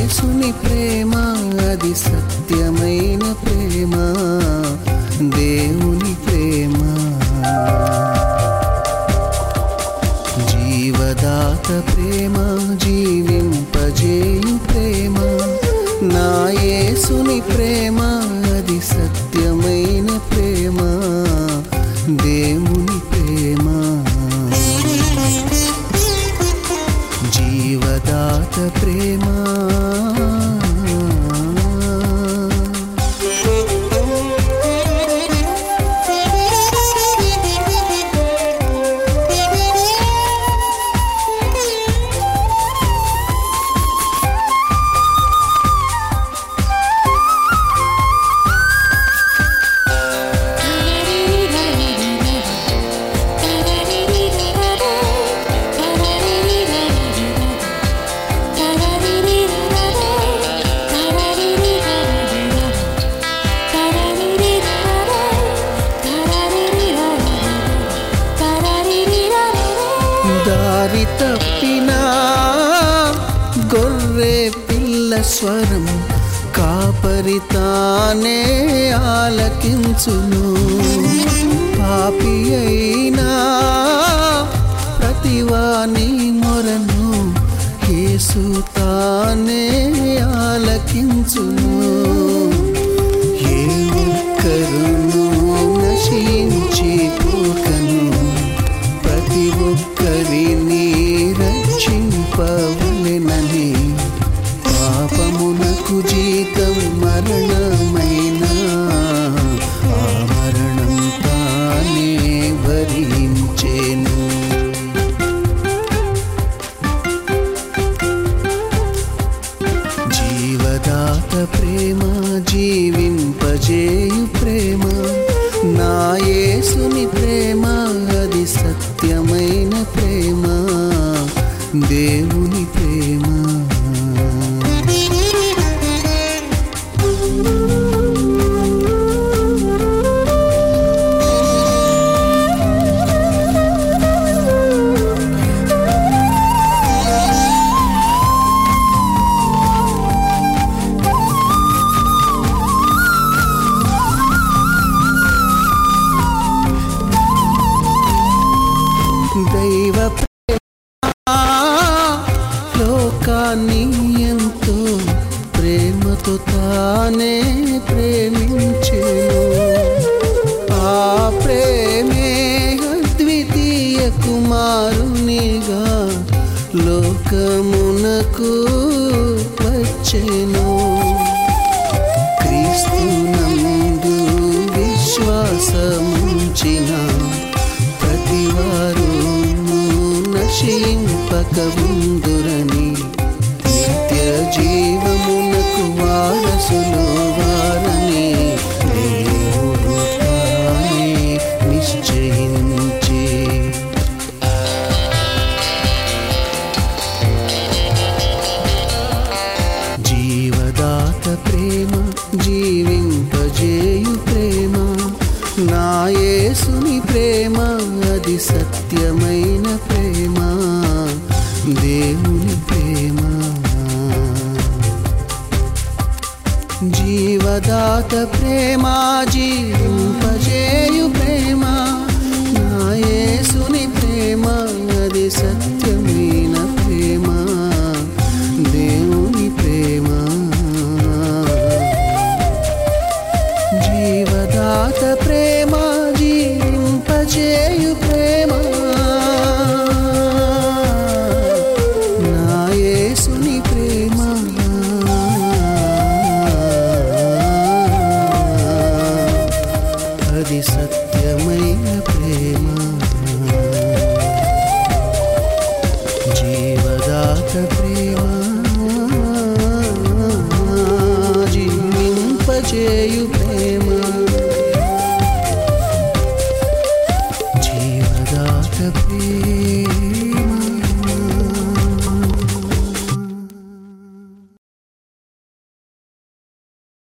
యేసుని ప్రేమ అది సత్యమైన ప్రేమ దేవుని ప్రేమ జీవదాత ప్రేమ జీవింపజేయు ప్రేమ నా యేసుని ప్రేమ అది సత్యమైన ప్రేమ దేవుని ప్రేమ జీవదాత ప్రేమ దారి తప్పినా గొర్రె పిల్ల స్వరం కాపరి తానే ఆలకించును పాపి అయినా ప్రతివాని మొరను యేసు తానే ఆలకించును ఏ ఒక్కరును నశించిపోకను ప్రతి ఒక్కరిని రక్షింపవలెనని పాపమునకు జీతం మరణమైన ఆ మరణం తానే భరించేను జీవదాత ప్రేమ జీవింపజేయు ప్రేమ నా యేసుని ప్రేమ అది సత్యమైన ప్రేమ దేవుని ప్రేమ దైవ ప్రేమ లోకాన్ని ఎంతో ప్రేమతో తానే ప్రేమించెను ఆ ప్రేమే అద్వితీయ కుమారునిగా లోకమునకు వచ్చెను క్రీస్తునందు విశ్వాసముంచిన ప్రతివారు నశింపక ఉందురని నిత్య జీవమునకు వారసులు వారని దేవుడు తానే నిశ్చయించి జీవదాత ప్రేమ జీవింపజేయు ప్రేమ నా యేసుని ప్రేమ అది సత్యమైన ప్రేమ దేవుని ప్రేమ జీవదాత ప్రేమ జీవింపజేయు ప్రేమ